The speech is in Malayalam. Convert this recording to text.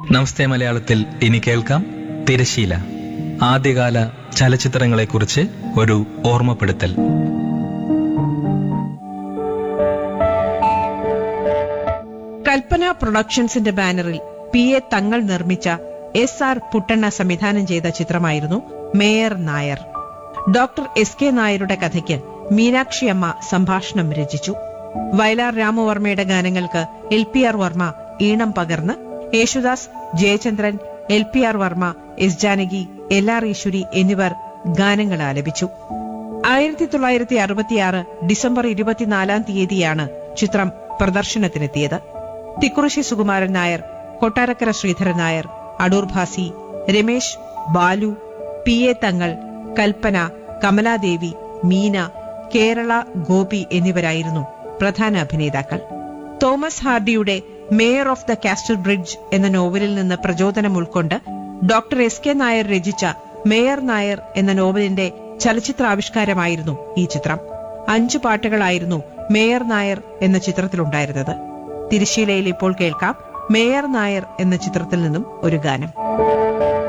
നമസ്തേ മലയാളത്തിൽ ഇനി കേൾക്കാം തിരശീല ആദ്യകാല ചലച്ചിത്രങ്ങളെക്കുറിച്ച് ഒരു ഓർമ്മപ്പെടുത്തൽ കൽപ്പന പ്രൊഡക്ഷൻസിന്റെ ബാനറിൽ പി എ തങ്ങൾ നിർമ്മിച്ച എസ് ആർ പുട്ടണ്ണ സംവിധാനം ചെയ്ത ചിത്രമായിരുന്നു mayor Nair doctor S K നായരുടെ കഥയ്ക്ക് മീനാക്ഷി അമ്മ സംഭാഷണം രചിച്ചു വയലാർ രാമവർമ്മയുടെ ഗാനങ്ങൾക്ക് എൽ പി ആർ വർമ്മ ഈണം പകർന്ന് Yesudas Jayachandran L P R Varma S Janaki L R Eswari എന്നിവർ ഗാനങ്ങൾ ആലപിച്ചു ആയിരത്തി തൊള്ളായിരത്തി അറുപത്തിയാറ് ഡിസംബർ ഇരുപത്തിനാലാം തീയതിയാണ് ചിത്രം പ്രദർശനത്തിനെത്തിയത് തിക്കുറിശി സുകുമാരൻ നായർ കൊട്ടാരക്കര ശ്രീധരൻ നായർ അടൂർ ഭാസി രമേശ് ബാലു പി എ തങ്ങൾ കൽപ്പന കമലാദേവി മീന കേരള ഗോപി എന്നിവരായിരുന്നു പ്രധാന അഭിനേതാക്കൾ തോമസ് ഹാർഡിയുടെ mayor of the Casterbridge എന്ന നോവലിൽ നിന്ന് പ്രചോദനം ഉൾക്കൊണ്ട് ഡോക്ടർ എസ് കെ നായർ രചിച്ച മേയർ നായർ എന്ന നോവലിന്റെ ചലച്ചിത്രാവിഷ്കാരമായിരുന്നു ഈ ചിത്രം അഞ്ചു പാട്ടുകളായിരുന്നു മേയർ നായർ എന്ന ചിത്രത്തിലുണ്ടായിരുന്നത് തിരുശീലയിൽ ഇപ്പോൾ കേൾക്കാം മേയർ നായർ എന്ന ചിത്രത്തിൽ നിന്നും ഒരു ഗാനം